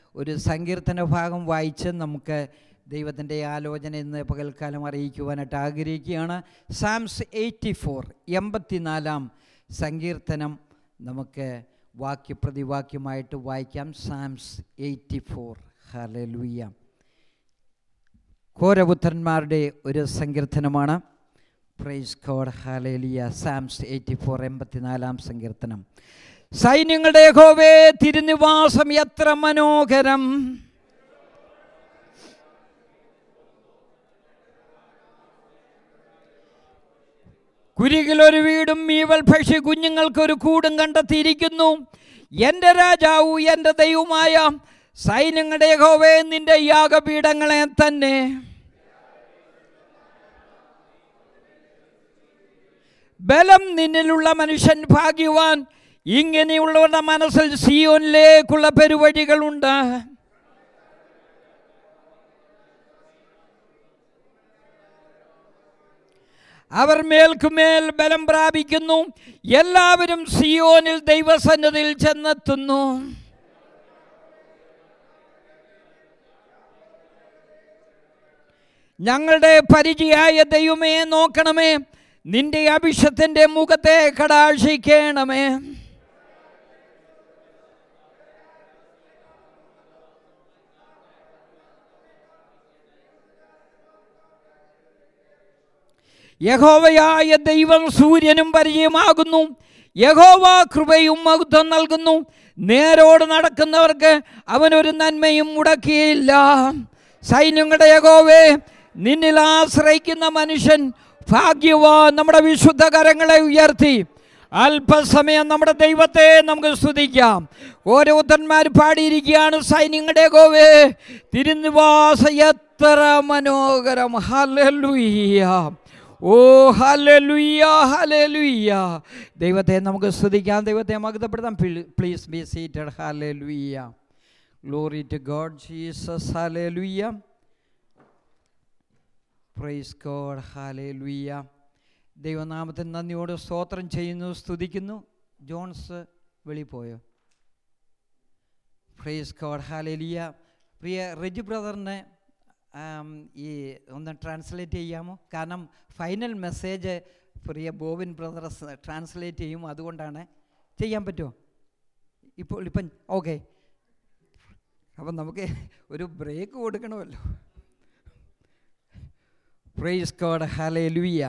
ഒരു സങ്കീർത്തന ഭാഗം വായിച്ച് നമുക്ക് ദൈവത്തിൻ്റെ ആലോചന ഇന്ന് പകൽക്കാലം അറിയിക്കുവാനായിട്ട് ആഗ്രഹിക്കുകയാണ് സാംസ് എയ്റ്റി ഫോർ എൺപത്തിനാലാം സങ്കീർത്തനം നമുക്ക് വാക്യപ്രതിവാക്യമായിട്ട് വായിക്കാം സാംസ് എയ്റ്റി ഫോർ ഹലലുയ്യ ഘോരപുത്രന്മാരുടെ ഒരു സങ്കീർത്തനമാണ് praise God hallelujah psalms eighty four എൺപത്തിനാലാം സങ്കീർത്തനം സൈന്യങ്ങളുടെ ഹോവേ തിരുനിവാസം എത്ര മനോഹരം കുരികിലൊരു വീടും മീവൽ പക്ഷി കുഞ്ഞുങ്ങൾക്കൊരു കൂടും കണ്ടെത്തിയിരിക്കുന്നു എൻ്റെ രാജാവു എൻ്റെ ദൈവമായ സൈന്യങ്ങളുടെ ഹോവേ നിന്റെ യാഗപീഠങ്ങളെ തന്നെ ബലം നിന്നിലുള്ള മനുഷ്യൻ ഭാഗ്യവാൻ ഇങ്ങനെയുള്ളവരുടെ മനസ്സിൽ സിയോനിലേക്കുള്ള പെരുവഴികളുണ്ട് അവർ മേൽക്കുമേൽ ബലം പ്രാപിക്കുന്നു എല്ലാവരും സിയോനിൽ ദൈവസന്നതിയിൽ ചെന്നെത്തുന്നു ഞങ്ങളുടെ പരിചയായ ദൈവമേ നോക്കണമേ നിന്റെ അഭിഷത്തിൻ്റെ മുഖത്തെ കടാക്ഷിക്കണമേ യഹോവയായ ദൈവം സൂര്യനും പരിചയമാകുന്നു യഹോവ കൃപയും മഹത്വം നൽകുന്നു നേരോട് നടക്കുന്നവർക്ക് അവനൊരു നന്മയും മുടക്കിയില്ല സൈന്യങ്ങളുടെ യഹോവേ നിന്നിൽ ആശ്രയിക്കുന്ന മനുഷ്യൻ ഭാഗ്യവാൻ നമ്മുടെ വിശുദ്ധ കരങ്ങളെ ഉയർത്തി അല്പസമയം നമ്മുടെ ദൈവത്തെ നമുക്ക് സ്തുതിക്കാം ഓരോരുത്തന്മാർ പാടിയിരിക്കുകയാണ് സൈന്യങ്ങളുടെ ഗോവേ തിരുനിവാസ എത്ര മനോഹരം ഹല്ലേലൂയ ഓ ഹല്ലേലൂയ ഹല്ലേലൂയ ദൈവത്തെ നമുക്ക് സ്തുതിക്കാം ദൈവത്തെ മകതപ്പെടുത്താം please be seated hallelujah glory to God Jesus hallelujah praise God hallelujah ദൈവനാമത്തിന് നന്ദിയോട് സ്തോത്രം ചെയ്യുന്നു സ്തുതിക്കുന്നു ജോൺസ് വെളിപ്പോയോ പ്രൈസ് ഗോഡ് ഹാലേലിയ പ്രിയ റെജി ബ്രദറിനെ ആം, ഈ ഒന്ന് ട്രാൻസ്ലേറ്റ് ചെയ്യാമോ കാരണം ഫൈനൽ മെസ്സേജ് പ്രിയ ബോബിൻ ബ്രദർ ട്രാൻസ്ലേറ്റ് ചെയ്യും അതുകൊണ്ടാണ് ചെയ്യാൻ പറ്റുമോ ഇപ്പോൾ ഇപ്പം ഓക്കെ അപ്പം നമുക്ക് ഒരു ബ്രേക്ക് കൊടുക്കണമല്ലോ പ്രൈസ് ഗോഡ് ഹല്ലേലൂയ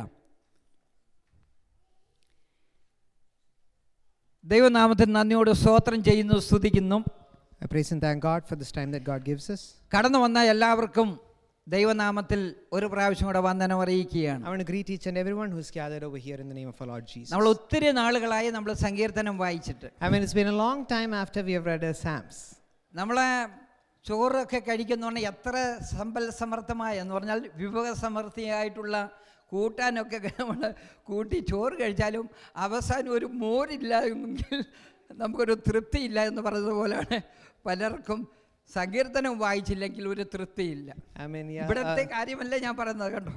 ദൈവനാമത്തിന് നന്ദിയോട് സ്തോത്രം ചെയ്യുന്നു സ്തുതിക്കുന്നു I praise and thank God for this time that God gives us. കടന്നു വന്ന എല്ലാവർക്കും ദൈവനാമത്തിൽ ഒരു പ്രാവശ്യം കൂടെ വന്ദനം അറിയിക്കുകയാണ് I want to greet each and everyone who's gathered over here in the name of our Lord Jesus. നമ്മൾ ഒത്തിരി നാളുകളായി നമ്മൾ സങ്കീർത്തനം വായിച്ചിട്ട് I mean, it's been a long time after we have read our Psalms. നമ്മളെ ചോറൊക്കെ കഴിക്കുന്ന പറഞ്ഞാൽ എത്ര സമ്പൽ സമർത്ഥമായ എന്ന് പറഞ്ഞാൽ വിഭവസമൃദ്ധിയായിട്ടുള്ള കൂട്ടാനൊക്കെ നമ്മൾ കൂട്ടി ചോറ് കഴിച്ചാലും അവസാനം ഒരു മോരില്ല എങ്കിൽ നമുക്കൊരു തൃപ്തിയില്ല എന്ന് പറയുന്നത് പോലെയാണ് പലർക്കും സങ്കീർത്തനം വായിച്ചില്ലെങ്കിൽ ഒരു തൃപ്തിയില്ല I mean, yeah, ഇവിടത്തെ uh, കാര്യമല്ല ഞാൻ പറയുന്നത് കണ്ടോ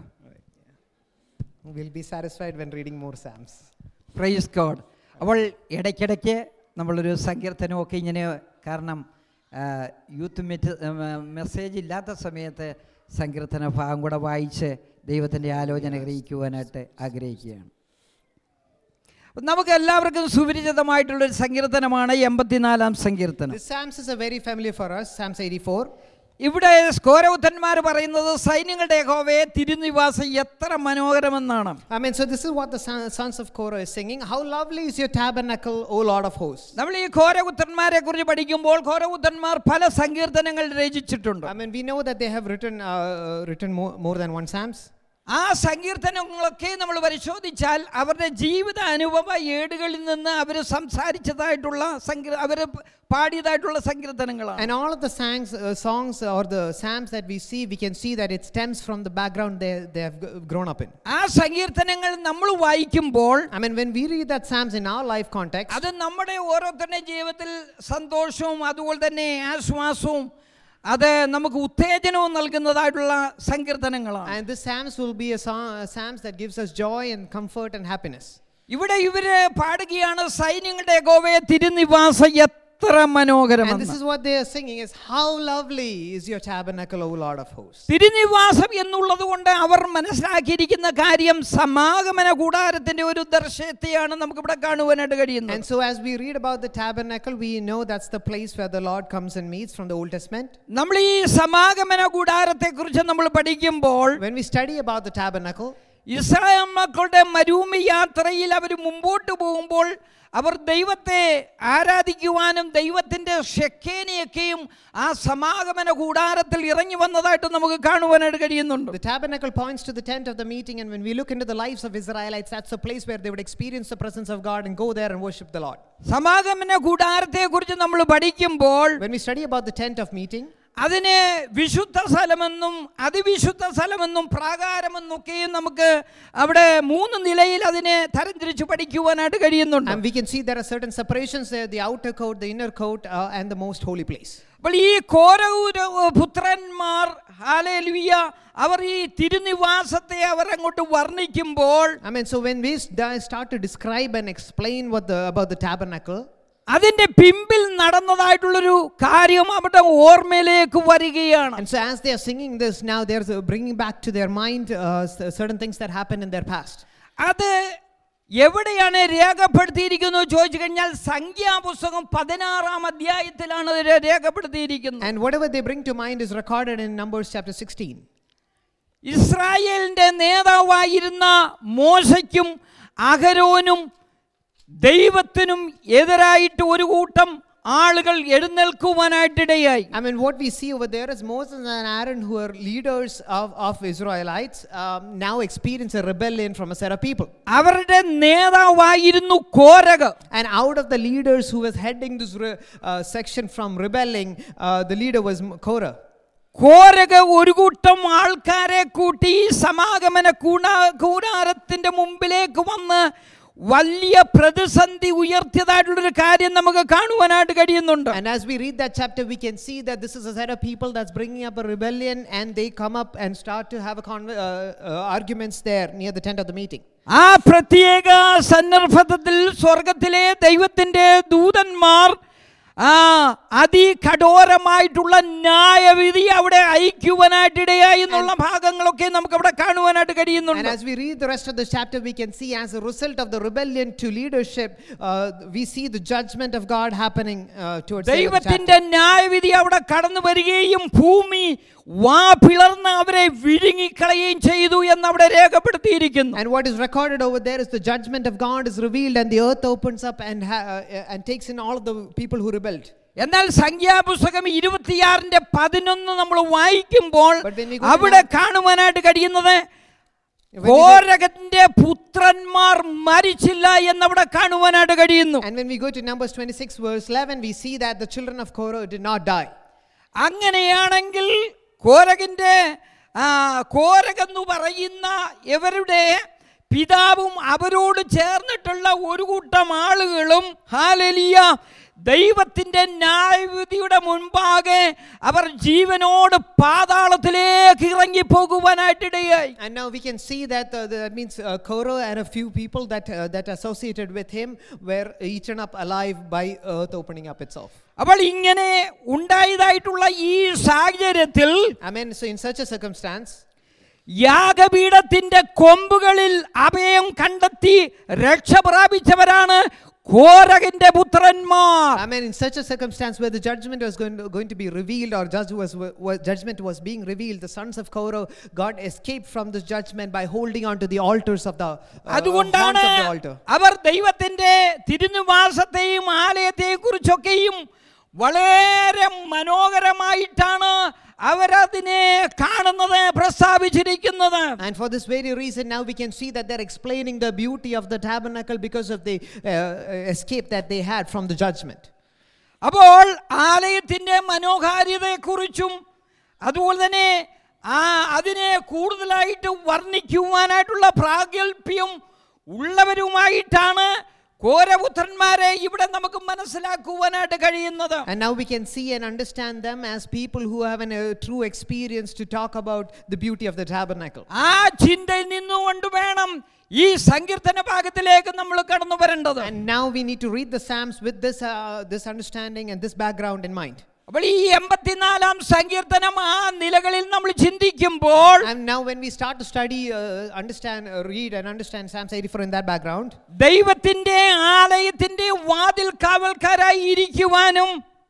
we'll be satisfied when reading more Psalms. Praise God അപ്പോൾ ഇടയ്ക്കിടയ്ക്ക് നമ്മളൊരു സങ്കീർത്തനമൊക്കെ ഇങ്ങനെ കാരണം യൂത്ത് മെറ്റ് മെസ്സേജ് ഇല്ലാത്ത സമയത്ത് സങ്കീർത്തന ഭാഗം കൂടെ വായിച്ച് ദൈവത്തിൻ്റെ ആലോചന ഗ്രഹിക്കുവാനായിട്ട് ആഗ്രഹിക്കുകയാണ് അപ്പം നമുക്ക് എല്ലാവർക്കും സുപരിചിതമായിട്ടുള്ളൊരു സങ്കീർത്തനമാണ് എൺപത്തിനാലാം സങ്കീർത്തനം This Psalms is a very familiar for us, Psalms 84. ഇവിടെ സ്കോരൗത്തന്മാർ പറയുന്നത് സൈന്യങ്ങളുടെ ഹോവയെ തിരുനിവാസം എത്ര മനോഹരമെന്നാണ് I mean, so this is what the son- sons of Korah is singing. How lovely is your tabernacle, O Lord of hosts. നമ്മൾ ഈ ഘോരപുത്രന്മാരെ കുറിച്ച് പഠിക്കുമ്പോൾ ഘോരപുത്രന്മാർ പല സങ്കീർത്തനങ്ങൾ രചിച്ചിട്ടുണ്ട് I mean, we know that they have written, uh, uh, written more, more than one Psalms. ആ സങ്കീർത്തനങ്ങളൊക്കെ നമ്മൾ പരിശോധിച്ചാൽ അവരുടെ ജീവിത അനുഭവ ഏടുകളിൽ നിന്ന് അവർ സംസാരിച്ചതായിട്ടുള്ള സങ്കീർ അവർ പാടിയതായിട്ടുള്ള സങ്കീർത്തനങ്ങളാണ് And all of the songs, uh, songs or the Psalms that we see, we can see that it stems from the background they, they have g- grown up in. ആ സങ്കീർത്തനങ്ങൾ നമ്മൾ വായിക്കുമ്പോൾ I mean, when we read that Psalms in our life context, അത് നമ്മുടെ ഓരോരുത്തരുടെ ജീവിതത്തിൽ സന്തോഷവും അതുപോലെ തന്നെ ആശ്വാസവും അത് നമുക്ക് ഉത്തേജനവും നൽകുന്നതായിട്ടുള്ള സങ്കീർത്തനങ്ങളാണ് and this Psalms will be a, song, a Psalms that gives us joy and comfort and happiness. ഇവിടെ ഇവര് പാടുകയാണ് സൈന്യങ്ങളുടെ ഗോവയെ തിരുനിവാസം എത്ര എത്ര And this മനോഹരമെന്ന് is what they are singing is how lovely is your tabernacle, O Lord of hosts. തിരുനിവാസം എന്നുള്ളത് കൊണ്ട് അവർ മനസ്സിലാക്കിയിരിക്കുന്ന കാര്യം സമാഗമന കൂടാരത്തിന്റെ ഒരു ദർശനത്തെയാണ് നമുക്കിവിടെ കാണുവാനായിട്ട് കഴിയുന്നത് And so as we read about the tabernacle, we know that's the place where the Lord comes and meets from the Old Testament. നമ്മൾ ഈ സമാഗമന കൂടാരത്തെ കുറിച്ച് നമ്മൾ പഠിക്കുമ്പോൾ When we study about the tabernacle, Israel മക്കളുടെ മരുഭൂമി യാത്രയിൽ അവർ മുമ്പോട്ട് പോകുമ്പോൾ അവർ ദൈവത്തെ ആരാധിക്കുവാനും ദൈവത്തിൻ്റെ ഷെക്കേനെയൊക്കെയും ആ സമാഗമന കൂടാരത്തിൽ ഇറങ്ങി വന്നതായിട്ട് നമുക്ക് കാണുവാനായിട്ട് കഴിയുന്നുണ്ട് the tabernacle points to the tent of the meeting, and when we look into the lives of Israelites, that's a place where they would experience the presence of God and go there and worship the Lord. സമാഗമന കൂടാരത്തെക്കുറിച്ച് നമ്മൾ പഠിക്കുമ്പോൾ When we study about the tent of meeting, അതിനെ വിശുദ്ധ സ്ഥലമെന്നും അതിവിശുദ്ധ സ്ഥലമെന്നും പ്രാകാരമെന്നൊക്കെയും നമുക്ക് അവിടെ മൂന്ന് നിലയിൽ അതിനെ തരംതിരിച്ച് പഠിക്കുവാനായിട്ട് കഴിയുന്നുണ്ട് and we can see there are certain separations there the outer court, the inner court, uh, and the most holy place. അപ്പോൾ ഈ കോരൗര പുത്രന്മാർ ഹാലേലുയ്യ അവർ ഈ തിരുനിവാസത്തെ അവർ അങ്ങോട്ട് വർണ്ണിക്കുമ്പോൾ I mean, so when we st- start to describe and explain what the, about the tabernacle, അതിൻ്റെ പിമ്പിൽ നടന്നതായിട്ടുള്ളൊരു കാര്യം അവിടെ ഓർമ്മയിലേക്ക് വരികയാണ് and so as they are singing this now, they're uh, bringing back to their mind uh, s- certain things that happened in their past. അത് എവിടെയാണ് രേഖപ്പെടുത്തിയിരിക്കുന്നത് ചോദിച്ചു കഴിഞ്ഞാൽ സംഖ്യാപുസ്തകം പതിനാറാം അധ്യായത്തിലാണ് ഇത് രേഖപ്പെടുത്തിയിരിക്കുന്നത് And whatever they bring to mind is recorded in Numbers chapter 16. ഇസ്രായേലിന്റെ നേതാവായിരുന്ന മോശയ്ക്കും അഹരോനും ദൈവത്തിനും എതിരായിട്ട് ഒരു കൂട്ടം ആളുകൾ എഴുന്നേൽക്കുവാനായിട്ടിടയായി I mean, what we see over there is Moses and Aaron, who are leaders of, of Israelites, um, now experience a rebellion from a set of people. അവരുടെ നേതാവായിരുന്നു കോരക് And out of the leaders who was heading this re- uh, section from rebelling, uh, the leader was M- Korah. കോരക് ഒരു കൂട്ടം ആൾക്കാരെ കൂട്ടി ഈ സമാഗമന കൂടാ കൂടാരത്തിന്റെ മുമ്പിലേക്ക് വന്ന് വലിയ പ്രതിസന്ധി ഉയർത്തിയതായിട്ടുള്ളൊരു കാര്യം നമുക്ക് കാണുവാനായിട്ട് കഴിയുന്നുണ്ട് And as we read that chapter, we can see that this is a set of people that's bringing up a rebellion, and they come up and start to have a con- uh, uh, arguments there near the tent of the meeting. ആ പ്രത്യേക സന്ദർഭത്തിൽ സ്വർഗത്തിലെ ദൈവത്തിന്റെ ദൂതന്മാർ ആ അതികഠോരമായിട്ടുള്ള ന്യായവിധി അവിടെ ഐക്യുവാനായിട്ടിടയായി എന്നുള്ള ഭാഗങ്ങളൊക്കെ നമുക്ക് അവിടെ കാണുവാനായിട്ട് And കഴിയുന്നുണ്ട് as we read the rest of the chapter, we can see as a result of the rebellion to leadership, uh, we see the judgment of God happening uh, towards the end of the chapter. ദൈവത്തിന്റെ ന്യായവിധി അവിടെ കടന്നു വരികയും ഭൂമി വാ പിളർന്ന് അവരെ വിഴുങ്ങിക്കളയുകയും ചെയ്തു എന്ന് അവിടെ രേഖപ്പെടുത്തിയിരിക്കുന്നു And what is recorded over there is the judgment of God is revealed, and the earth opens up and, ha- uh, and takes in all of the people who rebelled. എന്നാൽ സംഖ്യാപുസ്തകം ഇരുപത്തിയാറിന്റെ പതിനൊന്ന് നമ്മൾ വായിക്കുമ്പോൾ But when we go to അവിടെ കാണുവാനായിട്ട് കഴിയുന്നത് When we go- കോരകന്റെ പുത്രന്മാർ മരിച്ചില്ല എന്നവിടെ കാണുവാനായിട്ട് കഴിയുന്നു And when we go to Numbers 26, verse 11, we see that the children of Korah did not die. അങ്ങനെയാണെങ്കിൽ കോരകിന്റെ ആ, കോരകെന്ന് പറയുന്ന ഇവരുടെ പിതാവും അവരോട് ചേർന്നിട്ടുള്ള ഒരു കൂട്ടം ആളുകളും ഹാലലിയ ദൈവത്തിൻ്റെ ന്യായവിധിയുടെ മുൻപാകെ അവർ ജീവനോട് പാതാളത്തിലേക്ക് ഇറങ്ങി പോകുവാനായിട്ടിടയായി And now we can see that uh, that means uh, Korah and a few people that uh, that associated with him were eaten up alive by earth opening up itself. അപ്പോൾ ഇങ്ങനെ ഉണ്ടായതായിട്ടുള്ള ഈ സാഹചര്യത്തിൽ I mean, so in such a circumstance, യാഗപീഠത്തിന്റെ കൊമ്പുകളിൽ അഭയം കണ്ടെത്തി രക്ഷ പ്രാപിച്ചവരാണ് കോരകന്റെ പുത്രന്മാർ I mean, in such a circumstance where the judgment was going to, going to be revealed or judge was, was judgment was being revealed, the sons of Korah got escaped from this judgment by holding on to the altars of the uh, horns അതുകൊണ്ടാണ് of the altar. അവർ ദൈവത്തിന്റെ തിരുനിവാസത്തെയും ആലയത്തെയും കുറിച്ചൊക്കെയും വളരെ മനോഹരമായിട്ടാണ് അവരതിനെ കാണുന്നത് പ്രസ്താവിച്ചിരിക്കുന്നത് And for this very reason, now we can see that they're explaining the beauty of the tabernacle because of the uh, uh, escape that they had from the judgment. അപ്പോൾ ആലയത്തിൻ്റെ മനോഹാരിതയെക്കുറിച്ചും അതുപോലെ തന്നെ ആ അതിനെ കൂടുതലായിട്ട് വർണ്ണിക്കുവാനായിട്ടുള്ള പ്രാഗൽഭ്യം ഉള്ളവരുമായിട്ടാണ് കോരപുത്രന്മാരെ ഇവിടെ നമുക്ക് മനസ്സിലാക്കുവാനായിട്ട് കഴിയുന്നത് And now we can see and understand them as people who have an, a true experience to talk about the beauty of the tabernacle. ആ ചിന്തയിൽ നിന്നുകൊണ്ട് വേണം ഈ സങ്കീർത്തന ഭാഗത്തിലേക്ക് നമ്മൾ കടന്നു വരേണ്ടത് And now we need to read the Psalms with this, uh, this understanding and this background in mind. അപ്പോൾ ഈ എൺപത്തിനാലാം സങ്കീർത്തനം ആ നിലകളിൽ നമ്മൾ ചിന്തിക്കുമ്പോൾ And now, when we start to study, uh, understand, uh, read, and understand Psalms 84 in that background, ദൈവത്തിന്റെ ആലയത്തിന്റെ വാതിൽ കാവൽക്കാരായി ഇരിക്കുവാനും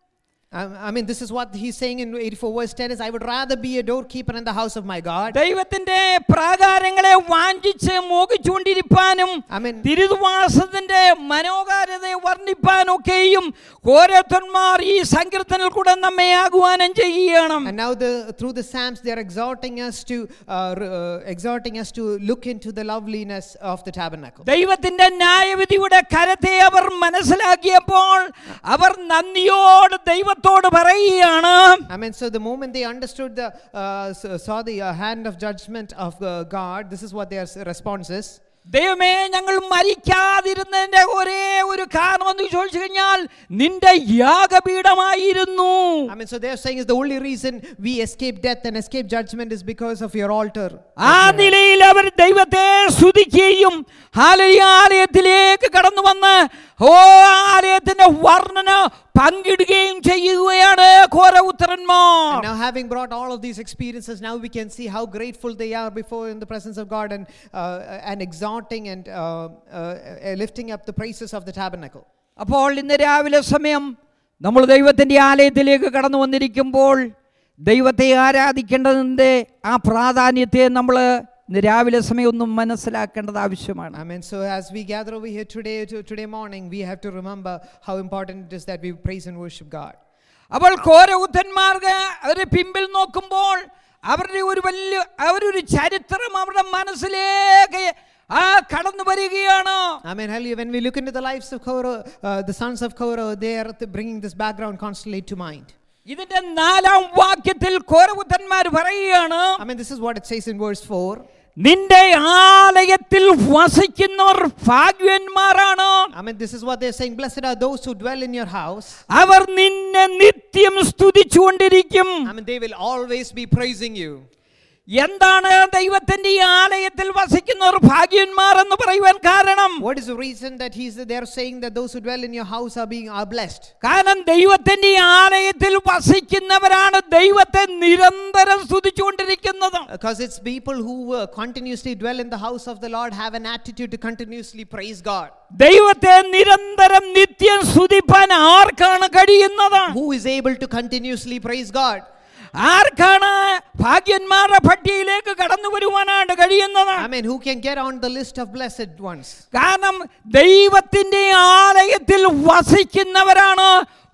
I, I mean, this is what he's saying in 84 verse 10 is, I would rather be a doorkeeper in the house of my God. ദൈവത്തിന്റെ പ്രാകാരങ്ങളെ വാഞ്ചിച്ച് മോഹിച്ചുകൊണ്ടിരിപ്പാനും Amen. തിരുവാസത്തിന്റെ മനോഹാരിതയെ വർണ്ണിപ്പാനൊക്കെയും ഓരോരുത്തന്മാർ ഈ സങ്കീർത്തനിൽ കൂടെ നമ്മെ ആഹ്വാനം ചെയ്യുകയാണ് And now, the, through the Psalms, they are exhorting us to uh, r- uh, exhorting us to look into the loveliness of the tabernacle. ദൈവത്തിന്റെ ന്യായവിധിയുടെ കരത്തെ അവർ മനസ്സിലാക്കിയപ്പോൾ അവർ നന്ദിയോട് ദൈവത്തോട് പറയുകയാണ് I mean, so the moment they understood the uh, s- saw the uh, hand of judgment of uh, God, this is what their s- response is. ദൈവമേ ഞങ്ങൾ മരിക്കാതിരുന്നതിന്റെ ഒരേ ഒരു കാരണം എന്ന് ചോദിച്ചു കഴിഞ്ഞാൽ നിന്റെ യാഗപീഠമായിരുന്നു I mean, so they are saying is the only reason we escape death and escape judgment is because of your altar. ആ നിലയിൽ അവർ ദൈവത്തെ സ്തുതിക്കുകയും ആലയാലയത്തിലേക്ക് കടന്നു വന്ന് ഓ ആലയത്തിന്റെ വർണ്ണന പങ്കിടുകയും ചെയ്യുകയാണ് ഘോരപുത്രന്മാർ And now, having brought all of these experiences, now we can see how grateful they are before in the presence of God and, uh, and exalting and uh, uh, uh, lifting up the praises of the tabernacle. അപ്പോൾ ഇന്ന് രാവിലെ സമയം നമ്മൾ ദൈവത്തിൻ്റെ ആലയത്തിലേക്ക് കടന്നു വന്നിരിക്കുമ്പോൾ ദൈവത്തെ ആരാധിക്കേണ്ടതിൻ്റെ ആ പ്രാധാന്യത്തെ നമ്മൾ ഇന്ന് രാവിലെ സമയം ഒന്നും മനസ്സിലാക്കേണ്ടത് ആവശ്യമാണ് I mean, so as we gather over here today, to, today morning, we have to remember how important it is that we praise and worship God. അപ്പോൾ ഘോരവുദ്ധന്മാർക്ക് അവരെ പിമ്പിൽ നോക്കുമ്പോൾ അവരുടെ ഒരു വലിയ അവരൊരു ചരിത്രം അവരുടെ മനസ്സിലേക്ക് ആ കടന്നു വരികയാണ് I mean, hallelujah, when we look into the lives of Korah, uh, the sons of Korah, they are th- bringing this background constantly to mind. ഇതിന്റെ നാലാം വാക്യത്തിൽ ഘോരവുദ്ധന്മാർ പറയുകയാണ് I mean, this is what it says in verse 4. നിന്റെ ആലയത്തിൽ വസിക്കുന്നവർ ഭാഗ്യന്മാരാണ് I mean, this is what they're saying. Blessed are those who dwell in your house. അവർ നിന്നെ നിത്യം സ്തുതിച്ചുകൊണ്ടിരിക്കും I mean, they will always be praising you. എന്താണ് ദൈവത്തിന്റെ ഈ ആലയത്തിൽ വസിക്കുന്നവർ ഭാഗ്യന്മാർ എന്ന് പറയുവാൻ കാരണം What is the reason that he's they're saying that those who dwell in your house are being are blessed? കാരണം ദൈവത്തിന്റെ ഈ ആലയത്തിൽ വസിക്കുന്നവരാണ് ദൈവത്തെ നിരന്തരം സ്തുതിച്ചുകൊണ്ടിരിക്കുന്നത് Because it's people who uh, continuously dwell in the house of the Lord have an attitude to continuously praise God. ദൈവത്തെ നിരന്തരം നിത്യം സ്തുതിപ്പാൻ ആർക്കാണ് കഴിയുന്നത് Who is able to continuously praise God? ആർക്കാണ് ഭാഗ്യന്മാരുടെ പട്ടികയിലേക്ക് കടന്നു വരുവാനാണ് കഴിയുന്നത് I mean, who can get on the list of blessed ones? കാരണം ദൈവത്തിന്റെ ആലയത്തിൽ വസിക്കുന്നവരാണ്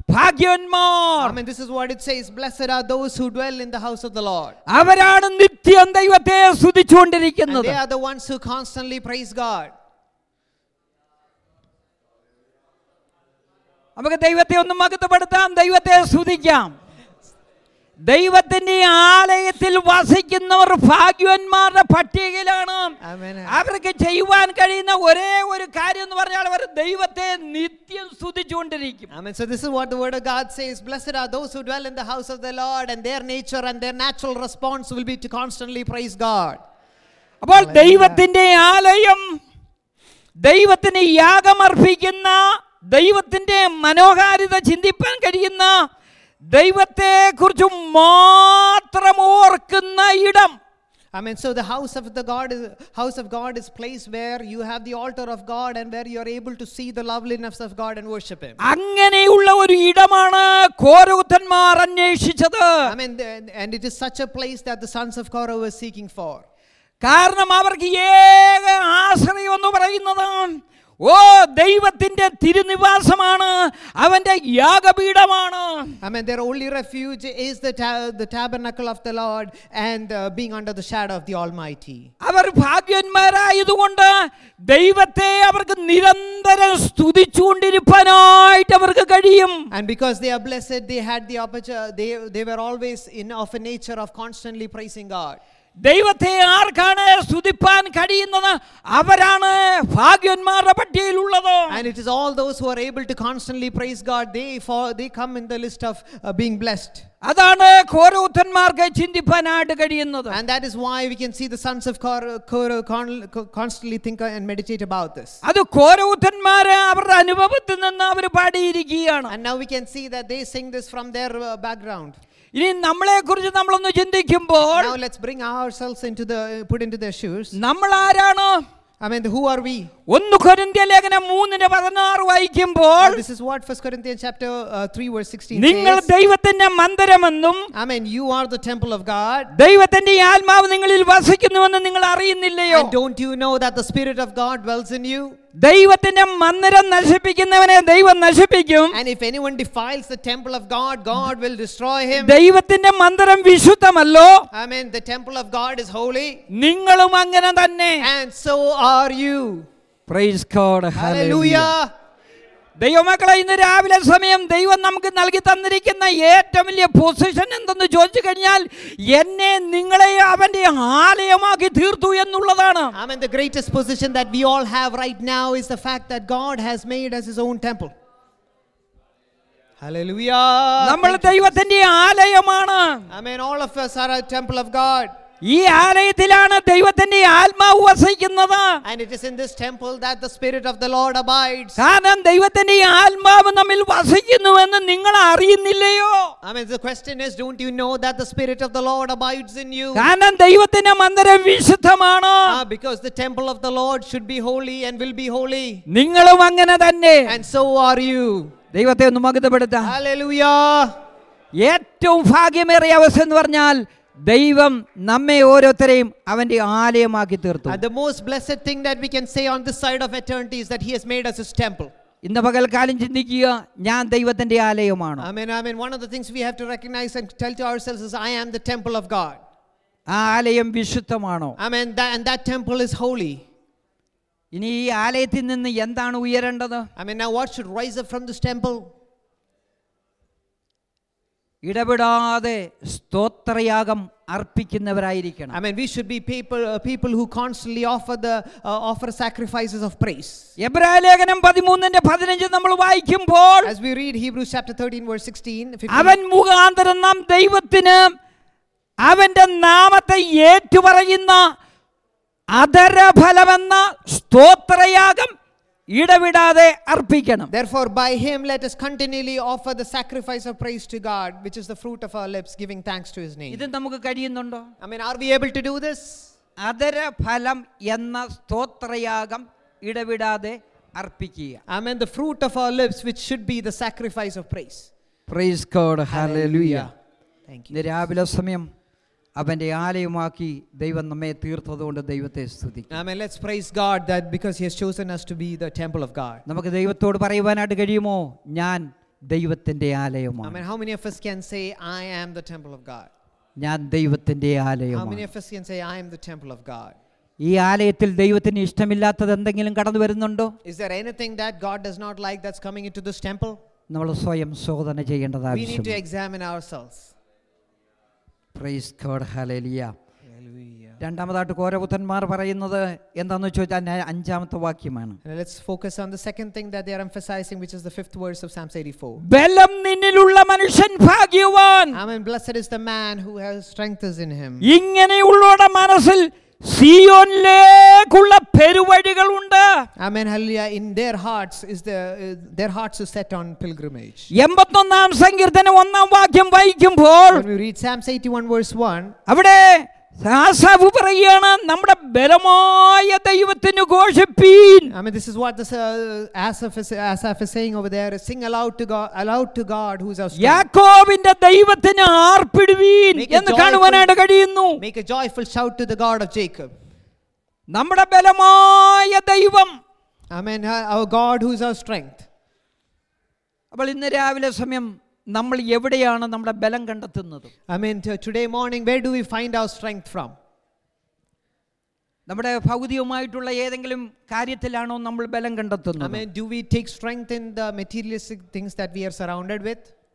ഭാഗ്യവന്മാർ I mean, this is what it says Blessed are those who dwell in the house of the Lord. അവരാണ് നിത്യം ദൈവത്തെ And സ്തുതിച്ചുകൊണ്ടിരിക്കുന്നത് they are the ones who constantly praise God. നമുക്ക് ദൈവത്തെ ഒന്ന് മകത്തപ്പെടുത്താം ദൈവത്തെ സ്തുതിക്കാം ദൈവത്തിന്റെ ആലയത്തിൽ വസിക്കുന്നവർ ഭാഗ്യവന്മാരുടെ പട്ടികയിലാണ് Amen. അവർക്ക് ചെയ്യുവാൻ കഴിയുന്ന ഒരേ ഒരു കാര്യം എന്ന് പറഞ്ഞാൽ അവർ ദൈവത്തെ നിത്യം സ്തുതിച്ചുകൊണ്ടിരിക്കും Amen. So, this is what the word of God says Blessed are those who dwell in the house of the Lord, and their nature and their natural response will be to constantly praise God. അപ്പോൾ ദൈവത്തിന്റെ ആലയം ദൈവത്തിന് യാഗമർപ്പിക്കുന്ന ദൈവത്തിന്റെ മനോഹാരിത ചിന്തിപ്പാൻ കഴിയുന്ന ദൈവത്തെ കുറിച്ച് മാത്രം ഓർക്കുന്ന ഇടം I mean, so the house of the God is house of God is place where you have the altar of God and where you are able to see the loveliness of God and worship Him. അങ്ങനെയുള്ള ഒരു ഇടമാണ് കോരൂത്തന്മാർ അന്വേഷിച്ചത് I mean, the- and it is such a place that the sons of Korah were seeking for. കാരണം അവർക്ക് ഏക ആശ്രയം എന്ന് പറയുന്നത് ഓ ദൈവത്തിന്റെ തിരുനിവാസമാണ് അവന്റെ യാഗപീഠമാണ് I mean, their only refuge is the, ta- the tabernacle of the Lord and uh, being under the shadow of the Almighty. അവർ ഭാഗ്യന്മാരായതുകൊണ്ട് ദൈവത്തെ അവർക്ക് നിരന്തരം സ്തുതിച്ചുകൊണ്ടിരിക്കാനായിട്ട് അവർക്ക് കഴിയും And because they are blessed, they had the opportunity, they, they were always in of a nature of constantly praising God. ദൈവത്തെ ആർക്കാണ് സ്തുതിപ്പാൻ കഴിയുന്നത് അവരാണ് ഭാഗ്യന്മാരുടെ പട്ടികയിലുള്ളത് And it is all those who are able to constantly praise God, they, for, they come in the list of uh, being blessed. അതാണ് ഘോരൂത്തന്മാർക്ക് ചിന്തിപ്പാനായിട്ട് കഴിയുന്നത് And that is why we can see the sons of Korah, Korah con- co- constantly think and meditate about this. അത് ഘോരൂത്തന്മാര് അവരുടെ അനുഭവത്തിൽ നിന്ന് അവർ പാടിയിരിക്കുകയാണ് And now we can see that they sing this from their uh, background. ഇനി നമ്മളെ കുറിച്ച് നമ്മളൊന്ന് ചിന്തിക്കുമ്പോൾ Now let's bring ourselves into the, put into their shoes. നമ്മൾ ആരാണ് I mean, who are we? ഒന്ന് കൊരിന്ത്യ ലേഖനം മൂന്നിന് പതിനാറ് വായിക്കുമ്പോൾ Uh, this is what First Corinthians chapter uh, 3 verse 16 നിങ്ങൾ says. ദൈവത്തിന്റെ മന്ദിരമെന്നും I mean, you are the temple of God. ദൈവത്തിന്റെ ഈ ആത്മാവ് നിങ്ങളിൽ വസിക്കുന്നുവെന്ന് നിങ്ങൾ അറിയുന്നില്ലയോ And don't you know that the Spirit of God dwells in you? ദൈവത്തിന്റെ മന്ദിരം നശിപ്പിക്കുന്നവനെ ദൈവം നശിപ്പിക്കും And if anyone defiles the temple of God, God will destroy him. ദൈവത്തിന്റെ മന്ദിരം വിശുദ്ധമല്ലോ I mean, the temple of God is holy, നിങ്ങളും അങ്ങനെ തന്നെ and so are you. Praise God. Hallelujah. Hallelujah. ദൈവമക്കളെ ഇന്ന് രാവിലെ സമയം ദൈവം നമുക്ക് നൽകി തന്നിരിക്കുന്ന ഏറ്റവും വലിയ പൊസിഷൻ എന്തെന്ന് ചോദിച്ചു കഴിഞ്ഞാൽ എന്നെ നിങ്ങളെ അവന്റെ ആലയമാക്കി തീർത്തു എന്നുള്ളതാണ് I mean, the greatest position that we all have right now is the fact that God has made us his own temple. Hallelujah. നമ്മൾ ദൈവത്തിന്റെ ആലയമാണ് I mean, all of us are a temple of God. ഈ ആലയത്തിലാണ് ദൈവത്തിന്റെ ആത്മാവ് വസിക്കുന്നത് And it is in this temple that the Spirit of the Lord abides. കാരണം ദൈവത്തിന്റെ ഈ ആത്മാവ് നമ്മിൽ വസിക്കുന്നുവെന്ന് നിങ്ങൾ അറിയുന്നില്ലയോ I mean, the question is don't you know that the Spirit of the Lord abides in you? കാരണം ദൈവത്തിന്റെ മന്ദിരം വിശുദ്ധമാണ് Ah, because the temple of the Lord should be holy and will be holy. നിങ്ങളും അങ്ങനെ തന്നെ And so are you. ദൈവത്തെ ഒന്ന് മകുതപ്പെടുത്താം Hallelujah. ഏറ്റവും ഭാഗ്യമേറിയ അവസ്ഥ എന്ന് പറഞ്ഞാൽ ദൈവം നമ്മെ ഓരോരുത്തരെയും അവന്റെ ആലയമാക്കി തീർത്തു And the most blessed thing that we can say on this side of eternity is that He has made us His temple. ഇന്ന് പകൽക്കാലം ചിന്തിക്കുക ഞാൻ ദൈവത്തിന്റെ ആലയമാണ് I mean, I mean, one of the things we have to recognize and tell to ourselves is, I am the temple of God. ആ ആലയം വിശുദ്ധമാണോ I mean, that, and that temple is holy. ഇനി ഈ ആലയത്തിൽ നിന്ന് എന്താണ് ഉയരേണ്ടത് I mean, now what should rise up from this temple? ഇടപെടാതെ സ്തോത്രയാഗം അർപ്പിക്കുന്നവരായിരിക്കണം I mean, we should be people, uh, people who constantly offer the uh, offer sacrifices of praise. എബ്രായ ലേഖനം പതിമൂന്നിന്റെ പതിനഞ്ച് നമ്മൾ വായിക്കുമ്പോൾ As we read Hebrews chapter 13, verse 16, 15, അവൻ മുഖാന്തരം നാം ദൈവത്തിന് അവന്റെ നാമത്തെ ഏറ്റുപറയുന്ന അധരഫലമെന്ന സ്തോത്രയാഗം ഇടവിടാതെ അർപ്പിക്കണം Therefore, by him let us continually offer the sacrifice of praise to God, which is the fruit of our lips, giving thanks to his name. ഇത് നമുക്ക് കഴിയുന്നുണ്ടോ I mean, are we able to do this? അധരഫലം എന്ന സ്തോത്രയാഗം ഇടവിടാതെ അർപ്പിക്കുക I mean, the fruit of our lips, which should be the sacrifice of praise. Praise God hallelujah Thank you. ഇന്ന് രാവിലെ സമയം അവൻ്റെ ആലയമാക്കി ദൈവം നമ്മെ തീർത്തതുകൊണ്ട് ദൈവത്തെ സ്തുതിക്കും I mean, let's praise God that because he has chosen us to be the temple of God. നമുക്ക് ദൈവത്തോട് പറയുവാനായിട്ട് കഴിയുമോ ഞാൻ ദൈവത്തിൻ്റെ I ആലയമാണ് mean, how many of us can say, I am the temple of God? ഞാൻ ദൈവത്തിൻ്റെ How many ആലയമാണ് of us can say, I am the temple of God? ഈ ആലയത്തിൽ ദൈവത്തിന് ഇഷ്ടമില്ലാത്തത് എന്തെങ്കിലും കടന്നു വരുന്നുണ്ടോ Is there anything that God does not like that's coming into this temple? നമ്മൾ സ്വയം ശോധന ചെയ്യേണ്ടത് We need to ആവശ്യമാണ് examine ourselves. Praise God hallelujah Hallelujah. രണ്ടാമതായിട്ട് കോരപുത്രന്മാർ പറയുന്നത് എന്താണെന്ന് ചോദിച്ചാൽ ഞാൻ അഞ്ചാമത്തെ വാക്യമാണ് And let's focus on the second thing that they are emphasizing, which is the fifth verse of Psalms 84. ബലം നിന്നിലുള്ള മനുഷ്യൻ ഭാഗ്യവാൻ I mean, blessed is the man who has strength is in him. ഇങ്ങനെയുള്ളവരുടെ മനസ്സിൽ സിയോനിലേക്കുള്ള പെരുവഴികളുണ്ട് I mean, hallelujah. In their hearts is the uh, their hearts is set on pilgrimage. എൺപത്തൊന്നാം സങ്കീർത്തനം ഒന്നാം വാക്യം വായിക്കുമ്പോൾ When we read Psalms 81 verse 1, അവിടെ ആസാഫ് പറയുകയാണ് നമ്മുടെ ബലമായ ദൈവത്തിന് ഘോഷിപ്പീൻ I mean, this is what this uh, Asaph, is, Asaph is saying over there: sing aloud to God, aloud to God, who is our strength. യാക്കോബിന്റെ ദൈവത്തിന് ആർപ്പിടുവീൻ Make a എന്ന് joyful- കാണുവാനായിട്ട് കഴിയുന്നു Make a joyful shout to the God of Jacob. നമ്മുടെ ബലമായ ദൈവം I mean, uh, our God, who is our strength. അപ്പോൾ ഇന്ന് രാവിലെ സമയം നമ്മൾ എവിടെയാണ് നമ്മുടെ ബലം കണ്ടെത്തുന്നത് I mean, t- today morning, where do we find our strength from? നമ്മുടെ ഭൗതികമായിട്ടുള്ള ഏതെങ്കിലും കാര്യത്തിലാണോ നമ്മൾ ബലം I കണ്ടെത്തുന്നത് mean, do we take strength in the materialistic things that we are surrounded with?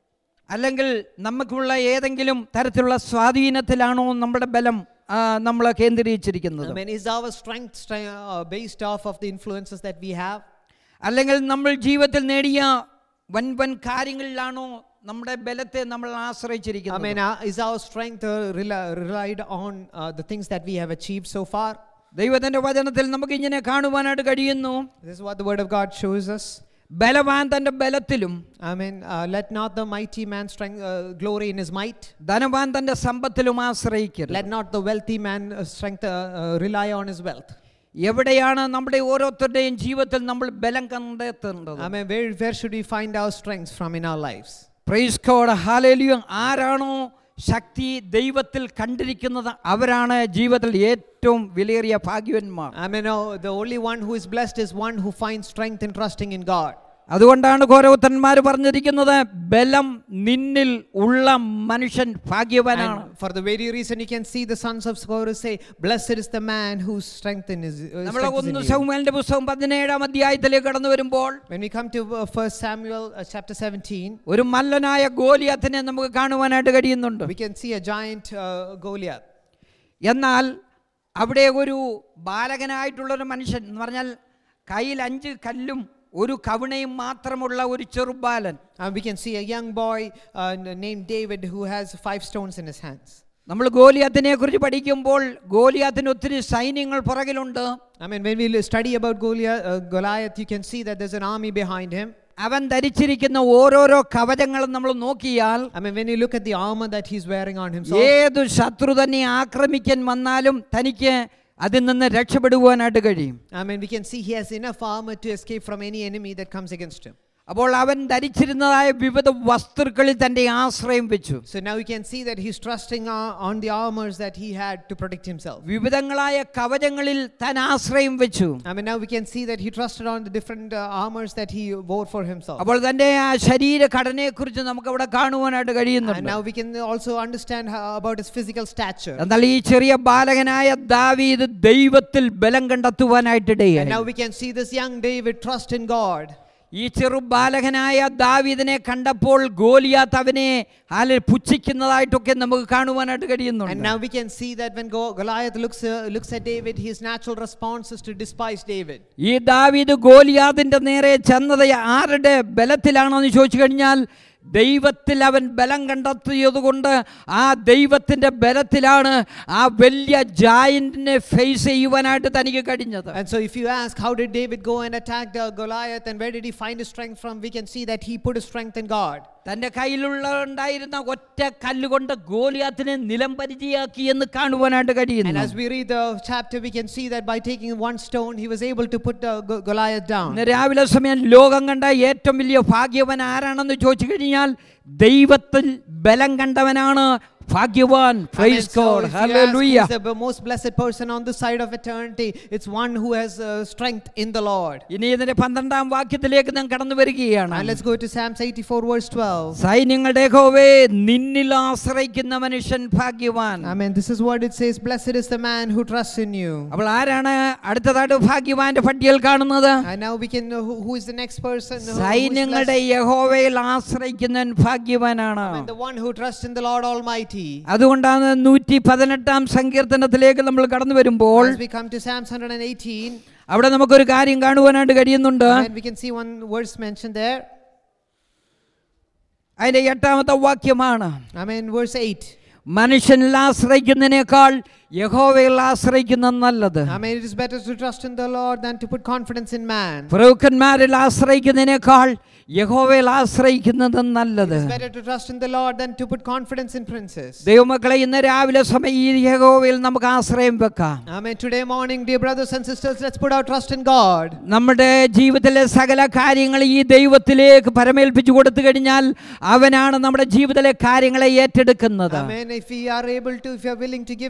അല്ലെങ്കിൽ നമുക്കുള്ള ഏതെങ്കിലും തരത്തിലുള്ള സ്വാധീനത്തിലാണോ നമ്മുടെ ബലം നമ്മൾ കേന്ദ്രീകരിച്ചിരിക്കുന്നത് I mean, is our strength stre- uh, based off of the influences that we have? അല്ലെങ്കിൽ നമ്മൾ ജീവിതത്തിൽ നേടിയ വൻ വൻ കാര്യങ്ങളിലാണോ നമ്മുടെ ബലത്തെ നമ്മൾ I ആശ്രയിച്ചിരിക്കുന്നത് mean, uh, is our strength uh, rely, relied on uh, the things that we have achieved so far? ദൈവത്തിന്റെ വചനത്തിൽ നമുക്ക് ഇങ്ങനെ കാണുവാനായിട്ട് കഴിയുന്നു This is what the Word of God shows us. ബലവാൻ തന്റെ ബലത്തിലും I mean, uh, let not the mighty man strength, uh, glory in his might. ധനവാൻ തന്റെ സമ്പത്തിലും ആശ്രയിക്കരുത് Let not the wealthy man uh, strength uh, uh, rely on his wealth. എവിടെയാണ് നമ്മുടെ ഓരോരുത്തരുടെയും ജീവിതത്തിൽ നമ്മൾ ബലം കണ്ടെത്തേണ്ടത് I mean, where, where should we find our strengths from in our lives? Praise God hallelujah ആരാണോ ശക്തി ദൈവത്തിൽ കണ്ടിരിക്കുന്നത് അവരാണ് ജീവിതത്തിൽ ഏറ്റവും വിലയേറിയ ഭാഗ്യവന്മാർ I mean, oh, the only one who is blessed is one who finds strength in trusting in God. അതുകൊണ്ടാണ് ഘോരവത്തന്മാർ പറഞ്ഞിരിക്കുന്നത് ബലം നിന്നിൽ ഉള്ള മനുഷ്യൻ ഭാഗ്യവാനാണ് And for the very reason you can see the sons of Scorus say, Blessed is the man whose strength in his. Uh, നമ്മൾ strength is in ഒന്ന് you." സൗമേലിന്റെ പുസ്തകം പതിനേഴാം അധ്യായത്തിലേക്ക് കടന്നു വരുമ്പോൾ When we come to uh, 1 Samuel uh, chapter 17, ഒരു മല്ലനായ ഗോലിയാത്തിനെ നമുക്ക് കാണുവാനായിട്ട് കഴിയുന്നുണ്ട് we can see a giant uh, Goliath. എന്നാൽ അവിടെ ഒരു ബാലകനായിട്ടുള്ളൊരു മനുഷ്യൻ എന്ന് പറഞ്ഞാൽ കയ്യിൽ അഞ്ച് കല്ലും ഒരു കവിണയും മാത്രമുള്ള ഒരു ചെറുബാലൻ And we can see a young boy uh, n- named David who has five stones in his hands. നമ്മൾ ഗോലിയാത്തിനെ കുറിച്ച് പഠിക്കുമ്പോൾ ഗോലിയാത്തിന് ഒത്തിരി സൈന്യങ്ങൾ പുറകിലുണ്ട് I mean, when we l- study about Goliath, uh, Goliath, you can see that there's an army behind him. അവൻ ധരിച്ചിരിക്കുന്ന ഓരോരോ കവചങ്ങളും നമ്മൾ നോക്കിയാൽ I mean, when you look at the armor that he's wearing on himself, ഏതു ശത്രു തന്നെ ആക്രമിക്കാൻ വന്നാലും തനിക്ക് അതിൽ നിന്ന് രക്ഷപ്പെടുവാനായിട്ട് കഴിയും I mean, we can see he has enough armor to escape from any enemy that comes against him. അപ്പോൾ അവൻ ധരിച്ചിരുന്നതായ വിവിധ വസ്തുക്കളിൽ തൻ്റെ ആശ്രയം വെച്ചു So now we can see that he's trusting uh, on the armors that he had to protect himself. വിവിധങ്ങളായ കവചങ്ങളിൽ താൻ ആശ്രയം വെച്ചു I mean, now we can see that he trusted on the different uh, armors that he wore for himself. അപ്പോൾ തൻ്റെ ആ ശരീരഘടനയെക്കുറിച്ച് നമുക്ക് അവിടെ കാണുവാനായിട്ട് And കഴിയുന്നുണ്ട് now we can also understand how, about his physical stature. എന്നാൽ ഈ ചെറിയ ബാലകനായ ദാവീദ് ദൈവത്തിൽ ബലം And കണ്ടെത്തുവാനായിട്ടിടയായി now we can see this young David trust in God. ഈ ചെറു ബാലകനായ ദാവീദിനെ കണ്ടപ്പോൾ ഗോലിയാത്ത് അവനെ ആലെ പുച്ഛിക്കുന്നതായിട്ടൊക്കെ നമുക്ക് കാണുവാനായിട്ട് And കഴിയുന്നുണ്ട് now we can see that when Go- Goliath looks, uh, looks at David, his natural response is to despise David. ഈ ദാവീദ് ഗോലിയാദിന്റെ നേരെ ചെന്നത് ആരുടെ ബലത്തിലാണെന്ന് ചോദിച്ചു കഴിഞ്ഞാൽ ദൈവത്തിൽ അവൻ ബലം കണ്ടെത്തിയത് കൊണ്ട് ആ ദൈവത്തിൻ്റെ ബലത്തിലാണ് ആ വലിയ ജായന്റിനെ ഫേസ് ചെയ്യുവാനായിട്ട് തനിക്ക് കഴിഞ്ഞത് And so, if you ask, how did David go and attack uh, Goliath and where did he find his strength from? We can see that he put his strength in God. തൻ്റെ കയ്യിലുള്ള ഉണ്ടായിരുന്ന ഒറ്റ കല്ലുകൊണ്ട് ഗോലിയാത്തിനെ നിലം പരിചയാക്കി എന്ന് കാണുവാനായിട്ട് And കഴിയുന്നു as we read the chapter, we can see that by taking one stone, he was able to put uh, Go- Goliath down. ഇന്ന് രാവിലെ സമയം ലോകം കണ്ട ഏറ്റവും വലിയ ഭാഗ്യവൻ ആരാണെന്ന് ചോദിച്ചു കഴിഞ്ഞാൽ ദൈവത്തിൽ ബലം കണ്ടവനാണ് ഭാഗ്യവാൻ I mean, praise so God if you ask hallelujah who's the b- most blessed person on this side of eternity, it's one who has uh, strength in the Lord. ഇനി ഇതിന്റെ പന്ത്രണ്ടാം വാക്യത്തിലേക്ക് നാം കടന്നു വരികയാണ് And let's go to Psalms 84, verse 12. സൈന്യങ്ങളുടെ യഹോവേ നിന്നിൽ ആശ്രയിക്കുന്ന മനുഷ്യൻ ഭാഗ്യവാൻ I mean, this is what it says Blessed is the man who trusts in you. അപ്പോൾ ആരാണ് അടുത്തതായിട്ട് ഭാഗ്യവാന്റെ പട്ടികയിൽ കാണുന്നത് And now we can know who, who is the next person who, who is സൈന്യങ്ങളുടെ blessed. യഹോവയിൽ ആശ്രയിക്കുന്നവൻ ഭാഗ്യവാനാണ് I mean, the one who trusts in the Lord Almighty. അതുകൊണ്ടാണ് നൂറ്റി പതിനെട്ടാം സങ്കീർത്തനത്തിലേക്ക് നമ്മൾ കടന്നു വരുമ്പോൾ As we come to Psalms 118, അവിടെ നമുക്കൊരു കാര്യം കാണുവാനായിട്ട് കഴിയുന്നുണ്ട് and we can see one verse mentioned there. അതിന്റെ എട്ടാമത്തെ വാക്യമാണ് I mean, verse 8. മനുഷ്യനിൽ ആശ്രയിക്കുന്നതിനേക്കാൾ യഹോവയിൽ ആശ്രയിക്കുന്ന നല്ലത് I mean, it is better to trust in the Lord than to put confidence in man. പ്രഭുക്കന്മാരിൽ ആശ്രയിക്കുന്നതിനേക്കാൾ യഹോവയിൽ ആശ്രയിക്കുന്നത് നല്ലത് It is better to trust in the Lord than to put confidence in princes. ദൈവമക്കളെ ഇന്ന് രാവിലെ സമയം ഈ യഹോവയിൽ നമുക്ക് ആശ്രയം വെക്കാം I mean, today morning, dear brothers and sisters, let's put our trust in God. നമ്മുടെ ജീവിതത്തിലെ സകല കാര്യങ്ങൾ ഈ ദൈവത്തിലേക്ക് പരമേൽപ്പിച്ചു കൊടുത്തു കഴിഞ്ഞാൽ അവനാണ് നമ്മുടെ ജീവിതത്തിലെ കാര്യങ്ങളെ ഏറ്റെടുക്കുന്നത് I mean, if we are able to, if you are willing to give a hand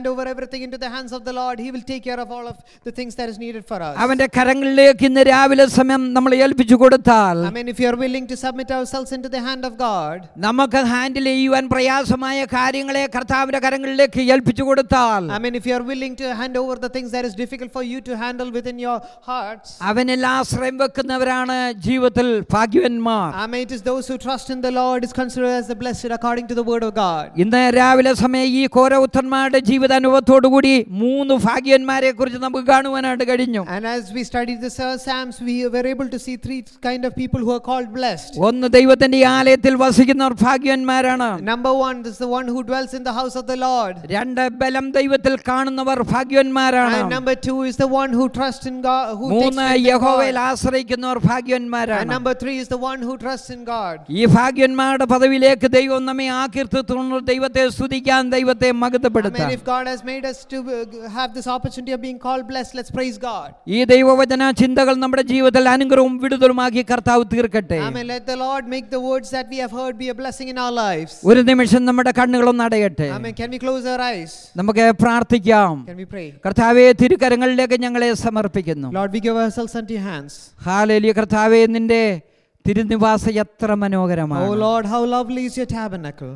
over everything into the hands of the Lord, He will take care of all of the things that is needed for us. അവന്റെ കരങ്ങളിലേക്ക് ഇന്ന് രാവിലെ സമയം നമ്മൾ ഏൽപ്പിച്ചു കൊടുത്താൽ I mean, if you are willing to submit ourselves into the hand of God, നമുക്ക് handle ചെയ്യുവാൻ പ്രയാസമായ കാര്യങ്ങളെ കർത്താവിന്റെ കരങ്ങളിലേക്ക് ഏൽപ്പിച്ചു കൊടുത്താൽ I mean, if you are willing to hand over the things that is difficult for you to handle within your hearts, അവനിൽ ആശ്രയം വെക്കുന്നവരാണ് ജീവിതത്തിൽ ഭാഗ്യവന്മാർ I mean, it is those who trust in the Lord is considered as the blessed according to the word of God. ഇന്ന് രാവിലെ സമയം ഈ കോരൗത്തന്മാരുടെ ജീവിതാനുഭവത്തോടുകൂടി മൂന്ന് ഭാഗ്യന്മാരെ കുറിച്ച് നമുക്ക് കാണുവാനായിട്ട് കഴിഞ്ഞു And as we studied the uh, Psalms, we were able to see three kind of people who are called blessed. ഒന്ന് ദൈവത്തിന്റെ ഈ ആലയത്തിൽ വസിക്കുന്നവർ ഭാഗ്യന്മാരാണ് Number one, this is the one who dwells in the house of the Lord. രണ്ട് ബലം ദൈവത്തിൽ കാണുന്നവർ ഭാഗ്യന്മാരാണ് And number two is the one who trusts in God. Who takes മൂന്ന് faith in യഹോവയിൽ God. ആശ്രയിക്കുന്നവർ And ഭാഗ്യന്മാരാണ് number three is the one who trusts in God. ഈ ഭാഗ്യന്മാരുടെ പദവിയിലേക്ക് ദൈവം നമ്മെ ആകീർത്തിത്തുന്നു ദൈവത്തെ സ്തുതിക്കാൻ ദൈവത്തെ I mean, മകത്തപ്പെടുത്താൻ if God has made us to uh, have this opportunity of being called blessed, let's praise God. ഈ ദൈവവചന ചിന്തകൾ നമ്മുടെ ജീവിതത്തിൽ അനുഗ്രഹവും വിടുതലുമാക്കി കർത്താവ് തീർക്കട്ടെ I mean, let the Lord make the words that we have heard be a blessing in our lives. ഒരു നിമിഷം നമ്മുടെ കണ്ണുകളൊന്ന് അടയട്ടെ I mean, can we close our eyes? നമുക്ക് പ്രാർത്ഥിക്കാം Can we pray? കർത്താവെ തിരുക്കരങ്ങളിലേക്ക് ഞങ്ങളെ സമർപ്പിക്കുന്നു Lord, we give ourselves unto your hands. Hallelujah കർത്താവെ നിന്റെ തിരുനിവാസം എത്ര Oh മനോഹരമാണ് Lord, how lovely is your tabernacle.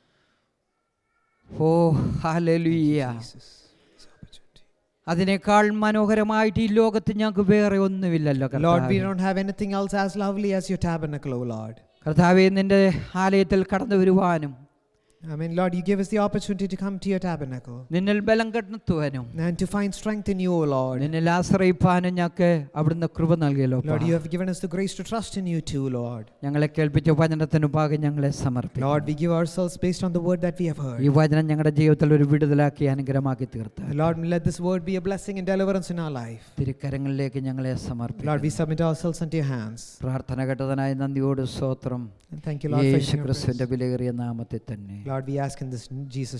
Oh hallelujah Jesus. this opportunity. അതിനേക്കാൾ മനോഹരമായിട്ട് ഈ ലോകത്ത് ഞങ്ങൾക്ക് വേറെ ഒന്നുമില്ലല്ലോ Lord, we കർത്താവേ. don't have anything else as lovely as your tabernacle, O Lord. കർത്താവെ നിന്റെ ആലയത്തിൽ കടന്നു വരുവാനും I mean, Lord, you give us the opportunity to come to your tabernacle നിന്നിൽ ബലം കണ്ടെത്തുവാനും and to find strength in you, O Lord. നിന്നിൽ ആശ്രയിപ്പാനും ഞങ്ങൾക്ക് അവിടുന്ന് കൃപ നൽകിയല്ലോ Lord, you have given us the grace to trust in you too, Lord. ഞങ്ങളെ കേൾപ്പിച്ച വചനത്തിന് ഭാഗം ഞങ്ങളെ സമർപ്പിക്കും Lord, we give ourselves based on the word that we have heard. ഈ വചനം ഞങ്ങളുടെ ജീവിതത്തിൽ ഒരു വിടുതലാക്കി അനുഗ്രഹമാക്കി തീർത്ത് Lord, let this word be a blessing and deliverance in our life. തിരുക്കരങ്ങളിലേക്ക് ഞങ്ങളെ Lord, സമർപ്പിക്കും we submit ourselves unto your hands. പ്രാർത്ഥന കേട്ടതിനായി നന്ദിയോട് സ്തോത്രം And thank you, Lord, for Yeshu hearing our ക്രിസ്തുവിന്റെ prayers. വിലയേറിയ നാമത്തിൽ തന്നെ Lord, we ask in this in Jesus'